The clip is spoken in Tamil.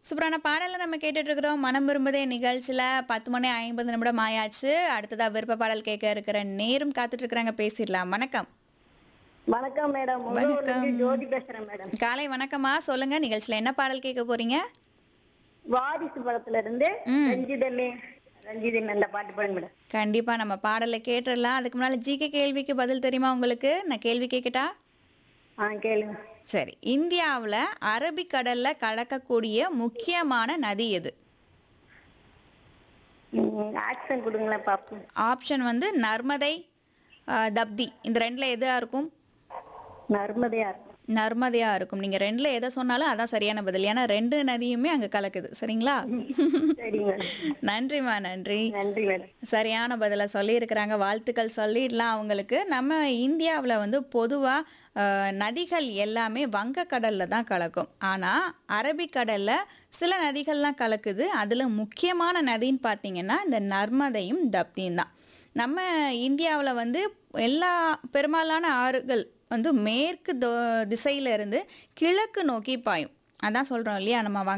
சூப்பரான பாடலை நம்ம கேட்டுட்டு இருக்கிறோம் மனம் விரும்புதே நிகழ்ச்சியில பத்து மணி ஐம்பது நிமிடம் ஆயாச்சு அடுத்ததா விருப்ப பாடல் கேட்க இருக்கிற நேரும் காத்துட்டு இருக்கிறாங்க பேசிடலாம் வணக்கம் வணக்கம் மேடம் முகநூர்ல இருந்து ஜோதி பேசுறேன் மேடம் காலை வணக்கமா சொல்லுங்க நிகழ்ச்சியில என்ன பாடல் கேட்க போறீங்க வாரிசு படத்துல இருந்து ரஞ்சிதமே ரஞ்சிதமே அந்த பாட்டு பாருங்க மேடம் கண்டிப்பா நம்ம பாடலை கேட்டுடலாம் அதுக்கு முன்னால ஜிகே கேள்விக்கு பதில் தெரியுமா உங்களுக்கு நான் கேள்வி கேட்கட்டா ஆ கேளுங்க சரி இந்தியாவுல அரபிக்கடல்ல கலக்கக்கூடிய முக்கியமான நதி எது ஆக்ஷன் கொடுங்களேன் பாப்போம் ஆப்ஷன் வந்து நர்மதை ஆ, தப்தி இந்த ரெண்டுல எதா இருக்கும் நர்மதையா இருக்கும் நர்மதையா இருக்கும் நீங்க ரெண்டுல எதை சொன்னாலும் அதான் சரியான பதில் ஏன்னா ரெண்டு நதியுமே அங்க கலக்குது சரிங்களா சரிங்க மேடம் நன்றிம்மா நன்றி நன்றி மேடம் சரியான பதிலை சொல்லியிருக்கிறாங்க வாழ்த்துக்கள் சொல்லிடலாம் அவங்களுக்கு நம்ம இந்தியாவில் வந்து பொதுவாக நதிகள் எல்லாமே வங்கக்கடலில் தான் கலக்கும் ஆனால் அரபிக்கடலில் சில நதிகள்லாம் கலக்குது அதில் முக்கியமான நதின்னு பார்த்தீங்கன்னா இந்த நர்மதையும் தப்தியும் தான் நம்ம இந்தியாவில் வந்து எல்லா பெரும்பாலான ஆறுகள் வந்து மேற்கு திசையில இருந்து கிழக்கு நோக்கி பாயும் அதான் சொல்கிறோம் இல்லையா நம்ம